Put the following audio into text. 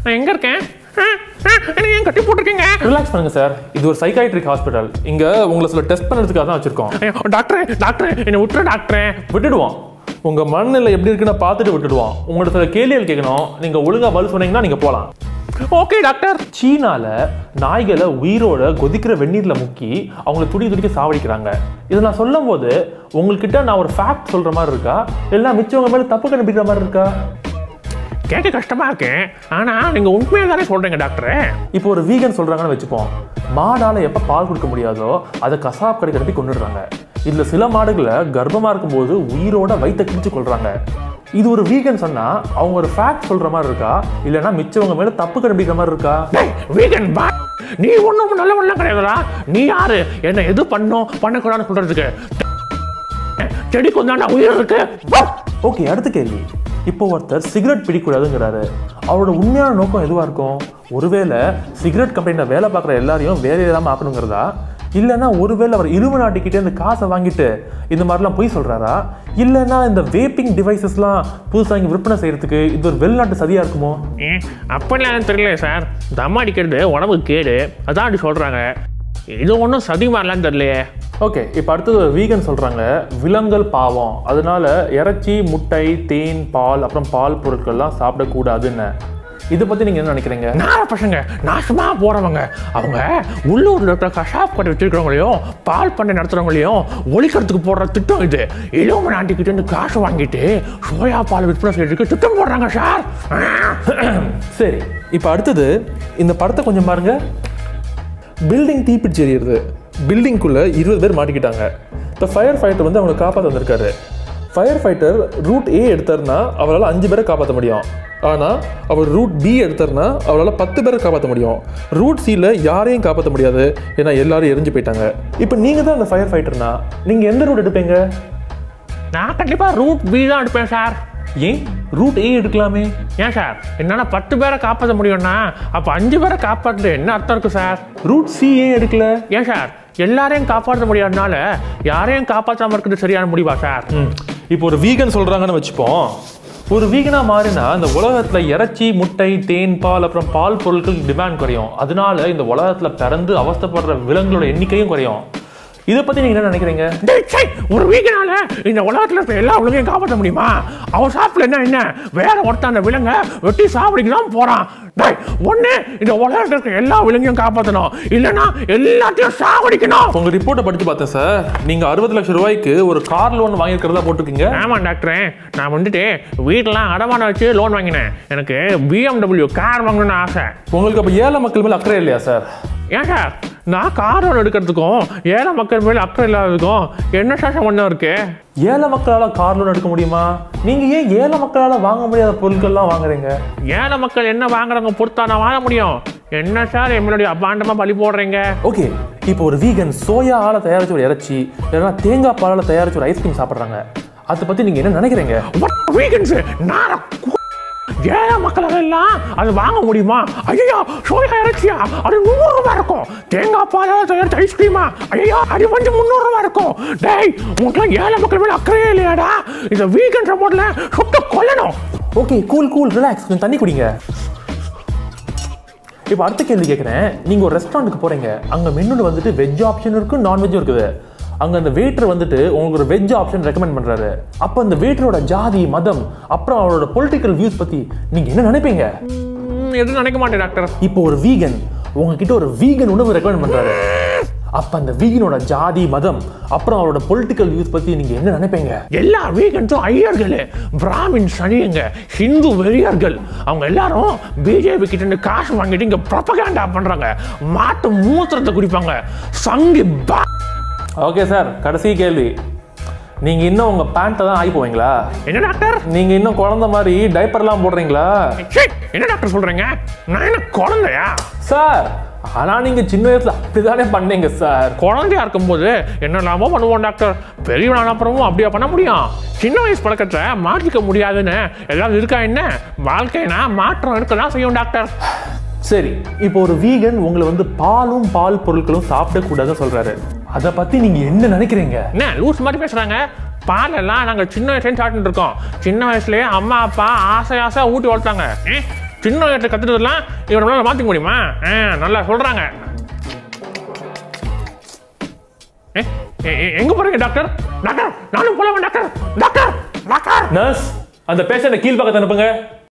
நான் எங்க இருக்கேன் ஆ, ஆ, என்ன ஏன் கட்டி போட்டிருக்கீங்க ரிலாக்ஸ் பண்ணுங்க சார் இது ஒரு சைக்காட்ரிக் ஹாஸ்பிட்டல் இங்க உங்களை சில டெஸ்ட் பண்ணுறதுக்காக தான் வச்சிருக்கோம் ஐயோ, டாக்டரே டாக்டரே என்னை விட்டுரு டாக்டரே விட்டுடுவோம் உங்க மனநிலை எப்படி இருக்குன்னு பார்த்துட்டு விட்டுடுவோம் உங்கள்ட்ட சில கேள்விகள் கேட்கணும் நீங்க ஒழுங்கா பதில் சொன்னீங்கன்னா நீங்க போலாம் ஓகே டாக்டர் சீனால நாய்களை உயிரோட கொதிக்கிற வெந்நீர்ல முக்கி அவங்களை துடி துடிக்க சாவடிக்கிறாங்க இதை நான் சொல்லும் போது உங்ககிட்ட நான் ஒரு ஃபேக்ட் சொல்ற மாதிரி இருக்கா இல்ல மிச்சவங்க மேல தப்பு கண்டுபிடிக்கிற மாதிரி இருக்கா கேட்க கஷ்டமா இருக்கு ஆனா நீங்க உண்மையா தானே சொல்றீங்க டாக்டரே இப்போ ஒரு வீகன் சொல்றாங்கன்னு வச்சுப்போம் மாடால எப்ப பால் கொடுக்க முடியாதோ அதை கசாப் கடைக்கு அனுப்பி கொண்டுடுறாங்க இதுல சில மாடுகளை கர்ப்பமா இருக்கும்போது உயிரோட வயித்தை கிழிச்சு கொள்றாங்க இது ஒரு வீகன் சொன்னா அவங்க ஒரு ஃபேக்ட் சொல்ற மாதிரி இருக்கா இல்லைன்னா மிச்சவங்க மேல தப்பு கண்டுபிடிக்கிற மாதிரி இருக்கா டேய் வீகன் பா நீ ஒன்றும் நல்லவன்லாம் கிடையாதுடா நீ யாரு என்ன எது பண்ணும் பண்ணக்கூடாதுன்னு சொல்றதுக்கு செடிக்கு வந்தாண்டா உயிர் இருக்கு வா. ஓகே அடுத்த கேள்வி இப்போ ஒருத்தர் சிகரெட் பிடிக்கூடாதுங்கிறாரு அவரோட உண்மையான நோக்கம் எதுவா இருக்கும் ஒருவேளை சிகரெட் கம்பெனியில் வேலை பார்க்குற எல்லாரையும் வேலை இல்லாமல் ஆக்கணுங்கிறதா இல்லைன்னா ஒருவேளை அவர் இரும்பு நாட்டிக்கிட்டே இந்த காசை வாங்கிட்டு இந்த மாதிரிலாம் பொய் சொல்றாரா இல்லைன்னா இந்த வேப்பிங் டிவைசஸ்லாம் புதுசாக இங்கே விற்பனை செய்யறதுக்கு இது ஒரு வெளிநாட்டு சதியா இருக்குமோ ஏன் அப்படிலாம் எனக்கு தெரியல சார் தம் அடிக்கிறது உடம்புக்கு கேடு அதான் அப்படி சொல்றாங்க இது ஒன்றும் சதி மாதிரிலாம் தெரியலையே ஓகே இப்போ அடுத்தது வீகன் சொல்கிறாங்க விலங்கல் பாவம் அதனால இறைச்சி முட்டை தேன் பால் அப்புறம் பால் பொருட்கள்லாம் சாப்பிடக்கூடாதுன்னு இதை பற்றி நீங்கள் என்ன நினைக்கிறீங்க நார பசங்க நாசமா போறவங்க அவங்க உள்ளூர்ல இருக்கிற கஷாப் கடை வச்சிருக்கிறவங்களையும் பால் பண்ணை நடத்துறவங்களையும் ஒழிக்கிறதுக்கு போடுற திட்டம் இது இளவ நாட்டிக்கிட்ட இருந்து காசு வாங்கிட்டு சோயா பால் விற்பனை செய்யறதுக்கு திட்டம் போடுறாங்க சார் சரி இப்போ அடுத்தது இந்த படத்தை கொஞ்சம் பாருங்க பில்டிங் தீப்பிடிச்சு எரியுது பில்டிங்குள்ளே இருபது பேர் மாட்டிக்கிட்டாங்க இப்போ ஃபயர் ஃபைட்டர் வந்து அவங்களை காப்பாற்ற வந்திருக்காரு ஃபயர் ஃபைட்டர் ரூட் ஏ எடுத்தாருன்னா அவரால் அஞ்சு பேரை காப்பாற்ற முடியும் ஆனால் அவர் ரூட் பி எடுத்தாருன்னா அவரால் பத்து பேரை காப்பாற்ற முடியும் ரூட் சியில் யாரையும் காப்பாற்ற முடியாது ஏன்னா எல்லாரும் எரிஞ்சு போயிட்டாங்க இப்போ நீங்கள் தான் அந்த ஃபயர் ஃபைட்டர்னா நீங்கள் எந்த ரூட் எடுப்பீங்க நான் கண்டிப்பா ரூட் பி தான் எடுப்பேன் சார் ஏன் ரூட் ஏ எடுக்கலாமே ஏன் சார் என்னால் பத்து பேரை காப்பாற்ற முடியும்னா அப்போ அஞ்சு பேரை காப்பாற்றுறது என்ன அர்த்தம் இருக்கு சார் ரூட் சி ஏன் எடுக்கல ஏன் சார் எல்லாரையும் காப்பாற்ற முடியாதனால யாரையும் காப்பாற்றாம இருக்கிறது சரியான முடிவா சார் ம். இப்போ ஒரு வீகன் சொல்றாங்கன்னு வச்சுப்போம் ஒரு வீகனா மாறினா இந்த உலகத்துல இறைச்சி முட்டை தேன் பால் அப்புறம் பால் பொருட்கள் டிமாண்ட் குறையும் அதனால இந்த உலகத்துல பிறந்து அவஸ்தைப்படுற விலங்குகளோட எண்ணிக்கையும் குறையும் இதை பத்தி நீங்க என்ன நினைக்கிறீங்க டேய், சை, ஒரு வீக்கனால இந்த உலகத்துல இருக்க எல்லா விலங்கையும் காப்பாற்ற முடியுமா அவன் சாப்பிடல என்ன என்ன வேற ஒருத்தன் அந்த விலங்க வெட்டி சாப்பிடிக்கு தான் போறான் டேய் ஒண்ணு இந்த உலகத்துல இருக்க எல்லா விலங்கையும் காப்பாற்றணும் இல்லைன்னா எல்லாத்தையும் சாவடிக்கணும் உங்க ரிப்போர்ட்டை படிச்சு பார்த்தேன் சார் நீங்க அறுபது லட்சம் ரூபாய்க்கு ஒரு கார் லோன் வாங்கியிருக்கிறதா போட்டிருக்கீங்க ஆமா டாக்டரே நான் வந்துட்டு வீட்டெல்லாம் அடமானம் வச்சு லோன் வாங்கினேன் எனக்கு பிஎம்டபிள்யூ கார் வாங்கணும்னு ஆசை உங்களுக்கு அப்ப ஏழை மக்கள் மேல அக்கறை இல்லையா சார் ஏன் சார் நான் கார் லோன் எடுக்கிறதுக்கும் ஏழை மக்கள் மேல அக்கறை இல்லாததுக்கும் என்ன சார் சம்பந்தம் இருக்கு ஏழை மக்களால கார் லோன் எடுக்க முடியுமா நீங்க ஏன் ஏழை மக்களால வாங்க முடியாத பொருட்கள்லாம் வாங்குறீங்க ஏழை மக்கள் என்ன வாங்குறாங்க பொறுத்தா நான் வாங்க முடியும் என்ன சார் என்னுடைய அபாண்டமா பலி போடுறீங்க ஓகே இப்போ ஒரு வீகன் சோயா ஆல தயாரிச்ச ஒரு இறைச்சி இல்லைன்னா தேங்காய் பாலால தயாரிச்ச ஒரு ஐஸ்கிரீம் சாப்பிட்றாங்க அதை பத்தி நீங்க என்ன நினைக்கிறீங்க வீக்கன்ஸ் நான் ஏழை மக்கள் எல்லாம் அது வாங்க முடியுமா ஐயோ சோயா இறைச்சியா அது நூறு ரூபாய் இருக்கும் தேங்காய் பாலால் தயாரிச்ச ஐஸ்கிரீமா ஐயோ அது வந்து முந்நூறு ரூபாய் இருக்கும் டேய் உங்களுக்குலாம் ஏழை மக்கள் மேல அக்கறையே இல்லையாடா இந்த வீக்கெண்ட் சப்போர்ட்ல சுட்டு கொல்லணும் ஓகே கூல் கூல் ரிலாக்ஸ் கொஞ்சம் தண்ணி குடிங்க இப்போ அடுத்த கேள்வி கேட்குறேன் நீங்கள் ஒரு ரெஸ்டாரண்ட்டுக்கு போகிறீங்க அங்கே மெனுல வந்துட்டு வெஜ் ஆப்ஷன் இருக்கு நான்வெஜ்ஜும் இருக்குது அங்கே அந்த வெயிட்டர் வந்துட்டு உங்களுக்கு ஒரு வெஜ் ஆப்ஷன் ரெக்கமெண்ட் பண்ணுறாரு அப்போ அந்த வெயிட்டரோட ஜாதி மதம் அப்புறம் அவரோட பொலிட்டிக்கல் வியூஸ் பற்றி நீங்கள் என்ன நினைப்பீங்க ம், எதுவும் நினைக்க மாட்டேன் டாக்டர் இப்போ ஒரு வீகன் உங்ககிட்ட ஒரு வீகன் உணவு ரெக்கமெண்ட் பண்ணுறாரு அப்போ அந்த வீகனோட ஜாதி மதம் அப்புறம் அவரோட பொலிட்டிக்கல் வியூஸ் பற்றி நீங்கள் என்ன நினைப்பீங்க எல்லா வீக்கெண்ட்ஸும் ஐயர்கள் பிராமின் சனியங்க ஹிந்து வெறியர்கள் அவங்க எல்லாரும் பிஜேபி கிட்ட இருந்து காசு வாங்கிட்டு இங்க ப்ரொபகேண்டா பண்றாங்க மாட்டு மூத்திரத்தை குடிப்பாங்க சங்கி பா ஓகே சார் கடைசி கேள்வி நீங்கள் இன்னும் உங்கள் பேண்ட்டை தான் ஆகி போவீங்களா என்ன டாக்டர் நீங்க இன்னும் குழந்தை மாதிரி டைப்பர்லாம் போடுறீங்களா சீ, என்ன டாக்டர் சொல்றீங்க நான் என்ன குழந்தையா சார் ஆனா நீங்க சின்ன வயசுல அப்படிதானே பண்ணீங்க சார் குழந்தையா இருக்கும்போது என்னெல்லாமோ பண்ணுவோம் டாக்டர் பெரியவனான அப்புறமும் அப்படியா பண்ண முடியும் சின்ன வயசு பழக்கத்தை மாற்றிக்க முடியாதுன்னு எல்லாம் இருக்கா என்ன வாழ்க்கைனா மாற்றம் இருக்க தான் செய்யும் டாக்டர் சரி இப்போ ஒரு வீகன் உங்களை வந்து பாலும் பால் பொருட்களும் சாப்பிடக்கூடாதுன்னு சொல்றாரு அதை பத்தி நீங்க என்ன நினைக்கிறீங்க என்ன லூஸ் மாதிரி பேசுறாங்க பாலெல்லாம் நாங்கள் சின்ன வயசுலேயும் சாப்பிட்டு இருக்கோம் சின்ன வயசுலயே அம்மா அப்பா ஆசை ஆசை ஊட்டி வளர்த்தாங்க ஏ, சின்ன வயசுல கத்துட்டதெல்லாம் இவன் நம்மளால மாத்திக்க முடியுமா ஆ, நல்லா சொல்றாங்க ஏ, எ- எ- எங்க போறீங்க டாக்டர் டாக்டர் நானும் போலாமா டாக்டர் டாக்டர் டாக்டர் நர்ஸ் அந்த பேஷண்ட்டை கீழ்பக்கத்தை அனுப்புங்க